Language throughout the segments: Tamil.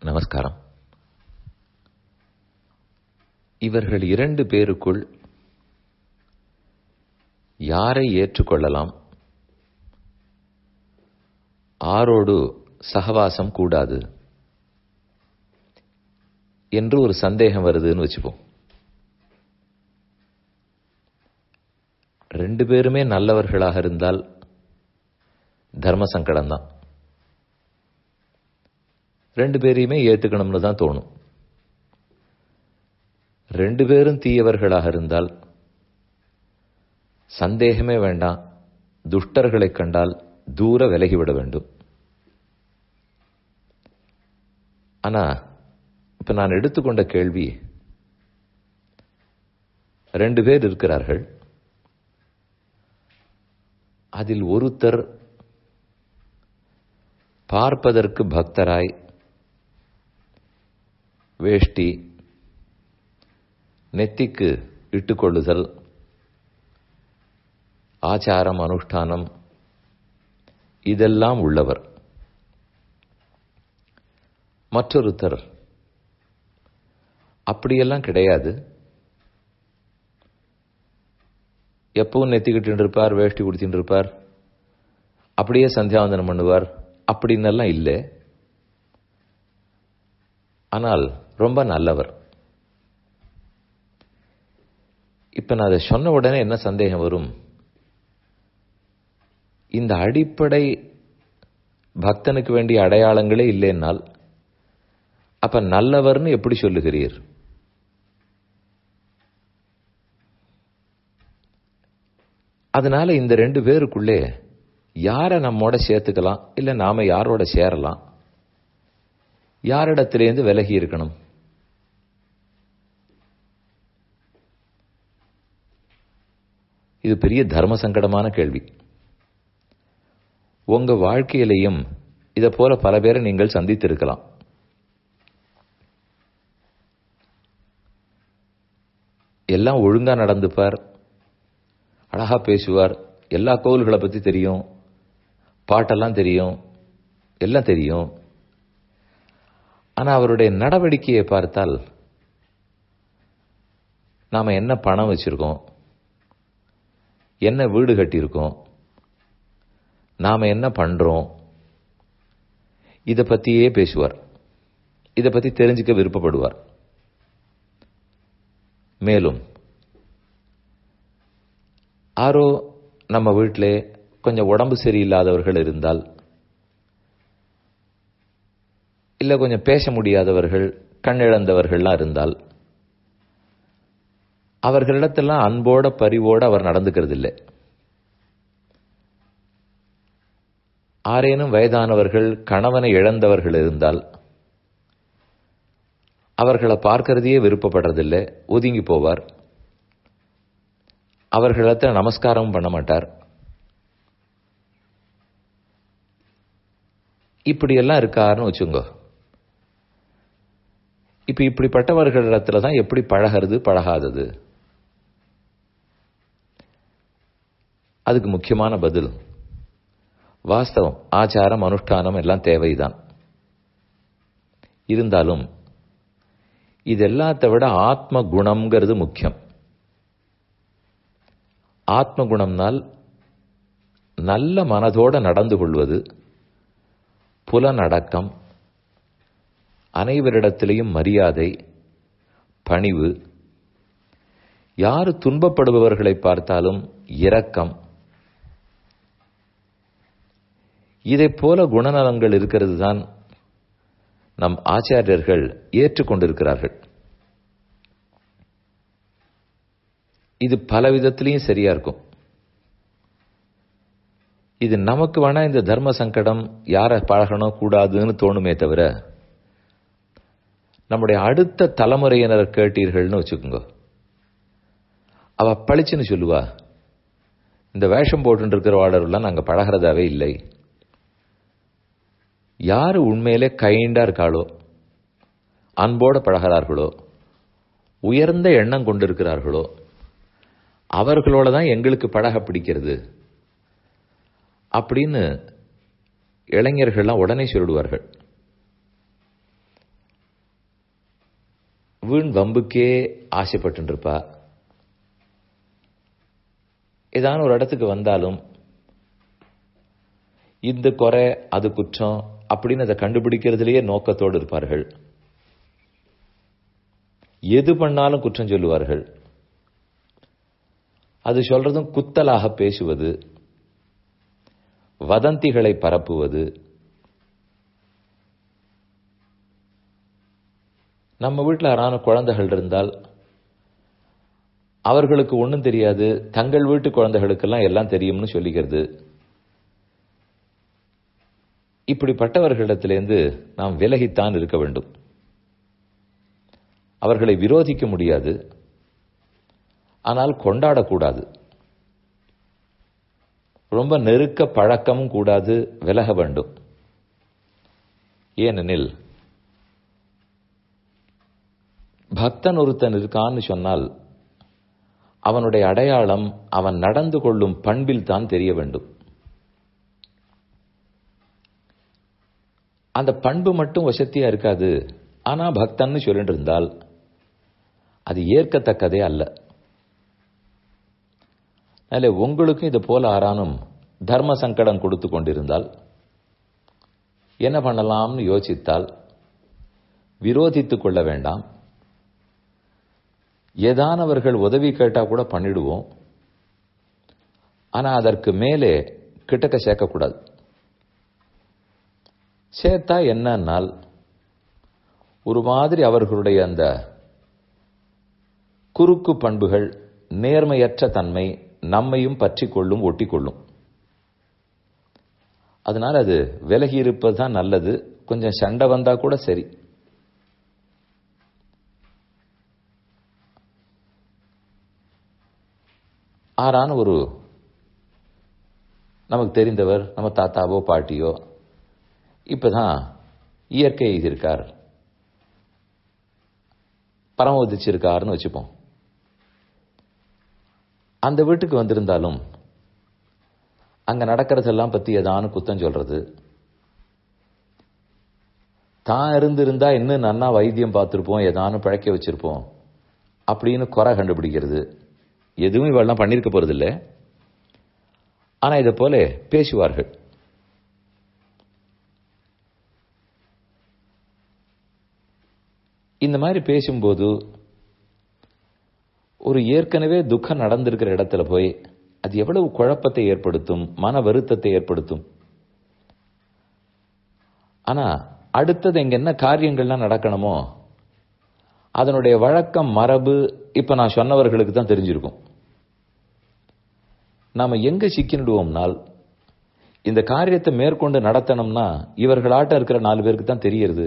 நமஸ்காரம் இவர்கள் இரண்டு பேருக்குள் யாரை ஏற்றுக்கொள்ளலாம் ஆரோடு சகவாசம் கூடாது என்று ஒரு சந்தேகம் வருதுன்னு வச்சுப்போம் ரெண்டு பேருமே நல்லவர்களாக இருந்தால் தர்ம சங்கடம் தான் ரெண்டு பேரையுமே ஏத்துக்கணும்னு தான் தோணும் ரெண்டு பேரும் தீயவர்களாக இருந்தால் சந்தேகமே வேண்டாம் துஷ்டர்களைக் கண்டால் தூர விலகிவிட வேண்டும் ஆனா இப்ப நான் எடுத்துக்கொண்ட கேள்வி ரெண்டு பேர் இருக்கிறார்கள் அதில் ஒருத்தர் பார்ப்பதற்கு பக்தராய் வேஷ்டி நெத்திக்கு இட்டுக்கொள்ளுதல் ஆச்சாரம் அனுஷ்டானம் இதெல்லாம் உள்ளவர் மற்றொருத்தர் அப்படியெல்லாம் கிடையாது எப்பவும் நெத்திக்கிட்டு இருப்பார் வேஷ்டி குடிச்சுட்டு இருப்பார் அப்படியே சந்தியாவந்தனம் பண்ணுவார் அப்படின்னெல்லாம் இல்லை ஆனால் ரொம்ப நல்லவர் இப்ப நான் அதை சொன்ன உடனே என்ன சந்தேகம் வரும் இந்த அடிப்படை பக்தனுக்கு வேண்டிய அடையாளங்களே இல்லைன்னால் அப்ப நல்லவர்னு எப்படி சொல்லுகிறீர் அதனால இந்த ரெண்டு பேருக்குள்ளே யாரை நம்மோட சேர்த்துக்கலாம் இல்ல நாம யாரோட சேரலாம் யாரிடத்திலேருந்து விலகி இருக்கணும் இது பெரிய தர்ம சங்கடமான கேள்வி உங்க வாழ்க்கையிலையும் இதை போல பல பேரை நீங்கள் சந்தித்திருக்கலாம் எல்லாம் ஒழுங்கா நடந்துப்பார் அழகா பேசுவார் எல்லா கோவில்களை பத்தி தெரியும் பாட்டெல்லாம் தெரியும் எல்லாம் தெரியும் ஆனா அவருடைய நடவடிக்கையை பார்த்தால் நாம என்ன பணம் வச்சிருக்கோம் என்ன வீடு கட்டியிருக்கோம் நாம என்ன பண்றோம் இதை பத்தியே பேசுவார் இதை பத்தி தெரிஞ்சுக்க விருப்பப்படுவார் மேலும் ஆரோ நம்ம வீட்டிலே கொஞ்சம் உடம்பு சரியில்லாதவர்கள் இருந்தால் இல்ல கொஞ்சம் பேச முடியாதவர்கள் கண்ணிழந்தவர்கள்லாம் இருந்தால் அவர்களிடத்தெல்லாம் அன்போட பரிவோட அவர் நடந்துக்கிறது இல்லை ஆரேனும் வயதானவர்கள் கணவனை இழந்தவர்கள் இருந்தால் அவர்களை பார்க்கறதையே விருப்பப்படுறதில்லை ஒதுங்கி போவார் அவர்களிடத்த நமஸ்காரமும் பண்ண மாட்டார் இப்படியெல்லாம் இருக்காருன்னு வச்சுங்க இப்ப இப்படிப்பட்டவர்களிடத்துல தான் எப்படி பழகிறது பழகாதது அதுக்கு முக்கியமான பதில் வாஸ்தவம் ஆச்சாரம் அனுஷ்டானம் எல்லாம் தேவைதான் இருந்தாலும் இது எல்லாத்த விட ஆத்ம குணம்ங்கிறது முக்கியம் ஆத்ம குணம்னால் நல்ல மனதோட நடந்து கொள்வது புலனடக்கம் அனைவரிடத்திலையும் மரியாதை பணிவு யாரு துன்பப்படுபவர்களை பார்த்தாலும் இரக்கம் இதை போல குணநலங்கள் இருக்கிறது தான் நம் ஆச்சாரியர்கள் ஏற்றுக்கொண்டிருக்கிறார்கள் இது பல விதத்திலையும் சரியா இருக்கும் இது நமக்கு வேணா இந்த தர்ம சங்கடம் யாரை பழகணும் கூடாதுன்னு தோணுமே தவிர நம்முடைய அடுத்த தலைமுறையினர் கேட்டீர்கள்னு வச்சுக்கோங்க அவ பளிச்சுன்னு சொல்லுவா இந்த வேஷம் போட்டு இருக்கிறவாளர்லாம் நாங்க பழகிறதாவே இல்லை யாரு உண்மையிலே கைண்டா இருக்காளோ அன்போட பழகிறார்களோ உயர்ந்த எண்ணம் கொண்டிருக்கிறார்களோ அவர்களோட தான் எங்களுக்கு பழக பிடிக்கிறது அப்படின்னு இளைஞர்கள்லாம் உடனே சொல்லிடுவார்கள் வீண் வம்புக்கே ஆசைப்பட்டு இருப்பா ஏதான ஒரு இடத்துக்கு வந்தாலும் இந்த குறை அது குற்றம் அப்படின்னு அதை கண்டுபிடிக்கிறதுலேயே நோக்கத்தோடு இருப்பார்கள் எது பண்ணாலும் குற்றம் சொல்லுவார்கள் அது சொல்றதும் குத்தலாக பேசுவது வதந்திகளை பரப்புவது நம்ம வீட்டில் யாரான குழந்தைகள் இருந்தால் அவர்களுக்கு ஒன்றும் தெரியாது தங்கள் வீட்டு குழந்தைகளுக்கெல்லாம் எல்லாம் தெரியும்னு சொல்லிக்கிறது இப்படிப்பட்டவர்களிடத்திலிருந்து நாம் விலகித்தான் இருக்க வேண்டும் அவர்களை விரோதிக்க முடியாது ஆனால் கொண்டாடக்கூடாது ரொம்ப நெருக்க பழக்கமும் கூடாது விலக வேண்டும் ஏனெனில் பக்தன் ஒருத்தன் இருக்கான்னு சொன்னால் அவனுடைய அடையாளம் அவன் நடந்து கொள்ளும் பண்பில் தான் தெரிய வேண்டும் அந்த பண்பு மட்டும் வசத்தியா இருக்காது ஆனா பக்தன்னு சொல்லிட்டு இருந்தால் அது ஏற்கத்தக்கதே அல்ல அதில் உங்களுக்கும் இது போல ஆறானும் தர்ம சங்கடம் கொடுத்து கொண்டிருந்தால் என்ன பண்ணலாம்னு யோசித்தால் விரோதித்துக் கொள்ள வேண்டாம் ஏதானவர்கள் உதவி கேட்டா கூட பண்ணிடுவோம் ஆனா அதற்கு மேலே கிட்டக்க சேர்க்கக்கூடாது சேர்த்தா என்னன்னால் ஒரு மாதிரி அவர்களுடைய அந்த குறுக்கு பண்புகள் நேர்மையற்ற தன்மை நம்மையும் பற்றி கொள்ளும் ஒட்டி கொள்ளும் அதனால் அது விலகி இருப்பது தான் நல்லது கொஞ்சம் சண்டை வந்தா கூட சரி ஆறான ஒரு நமக்கு தெரிந்தவர் நம்ம தாத்தாவோ பாட்டியோ இப்பதான் இயற்கை எழுதியிருக்கார் பரம உதிச்சிருக்காருன்னு வச்சுப்போம் அந்த வீட்டுக்கு வந்திருந்தாலும் அங்க நடக்கிறதெல்லாம் பத்தி ஏதானு குத்தம் சொல்றது தான் இருந்திருந்தா இன்னும் நன்னா வைத்தியம் பார்த்துருப்போம் ஏதானு பழக்க வச்சிருப்போம் அப்படின்னு குறை கண்டுபிடிக்கிறது எதுவும் இவெல்லாம் பண்ணியிருக்க போறதில்ல ஆனா இதை போல பேசுவார்கள் இந்த மாதிரி பேசும்போது ஒரு ஏற்கனவே துக்கம் நடந்திருக்கிற இடத்துல போய் அது எவ்வளவு குழப்பத்தை ஏற்படுத்தும் மன வருத்தத்தை ஏற்படுத்தும் ஆனா அடுத்தது இங்க என்ன காரியங்கள்லாம் நடக்கணுமோ அதனுடைய வழக்கம் மரபு இப்ப நான் சொன்னவர்களுக்கு தான் தெரிஞ்சிருக்கும் நாம எங்க சிக்கிடுவோம்னால் இந்த காரியத்தை மேற்கொண்டு நடத்தணும்னா இவர்களாட்ட இருக்கிற நாலு பேருக்கு தான் தெரியறது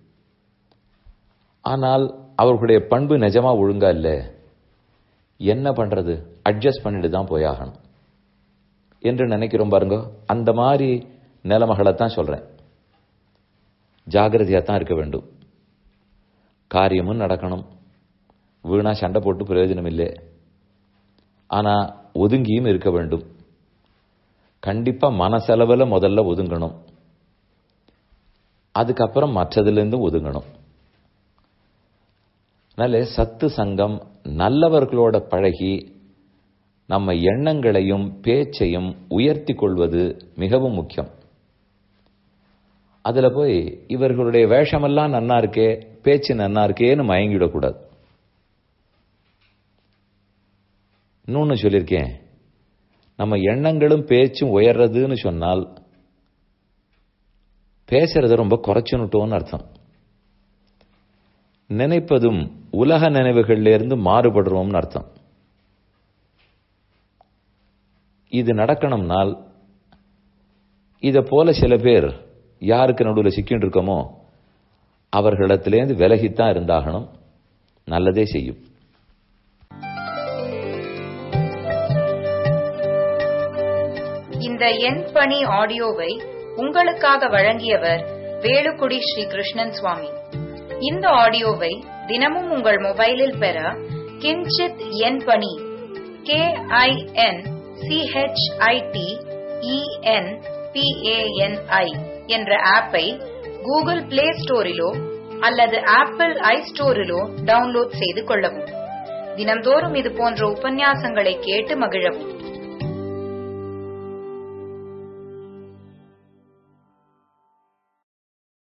ஆனால் அவர்களுடைய பண்பு நிஜமா ஒழுங்கா இல்லை என்ன பண்றது அட்ஜஸ்ட் பண்ணிட்டு தான் போயாகணும் என்று நினைக்கிறோம் பாருங்க அந்த மாதிரி நிலைமைகளை தான் சொல்றேன் ஜாகிரதையா தான் இருக்க வேண்டும் காரியமும் நடக்கணும் வீணா சண்டை போட்டு பிரயோஜனம் இல்லை ஆனா ஒதுங்கியும் இருக்க வேண்டும் கண்டிப்பா மனசெலவில் முதல்ல ஒதுங்கணும் அதுக்கப்புறம் மற்றதிலிருந்தும் ஒதுங்கணும் அதனால சத்து சங்கம் நல்லவர்களோட பழகி நம்ம எண்ணங்களையும் பேச்சையும் உயர்த்தி கொள்வது மிகவும் முக்கியம் அதுல போய் இவர்களுடைய வேஷமெல்லாம் நன்னா இருக்கே பேச்சு நன்னா இருக்கேன்னு மயங்கிடக்கூடாது இன்னொன்னு சொல்லியிருக்கேன் நம்ம எண்ணங்களும் பேச்சும் உயர்றதுன்னு சொன்னால் பேசுறத ரொம்ப குறைச்சுன்னுட்டோன்னு அர்த்தம் நினைப்பதும் உலக நினைவுகள்ல இருந்து மாறுபடுறோம்னு அர்த்தம் இது நடக்கணும்னால் இத போல சில பேர் யாருக்கு நடுவில் சிக்கிட்டு இருக்கோமோ அவர்களிடத்திலேருந்து விலகித்தான் இருந்தாகணும் நல்லதே செய்யும் இந்த எண் பணி ஆடியோவை உங்களுக்காக வழங்கியவர் வேலுக்குடி ஸ்ரீ கிருஷ்ணன் சுவாமி இந்த ஆடியோவை தினமும் உங்கள் மொபைலில் பெற கிஞ்சித் எண் பணி கே ஐ என் சிஹெச்ஐடி இஎன் பிஏஎன்ஐ என்ற ஆப்பை கூகுள் பிளே ஸ்டோரிலோ அல்லது ஆப்பிள் ஐ ஸ்டோரிலோ டவுன்லோட் செய்து கொள்ளவும் தினம்தோறும் இது போன்ற உபன்யாசங்களை கேட்டு மகிழவும்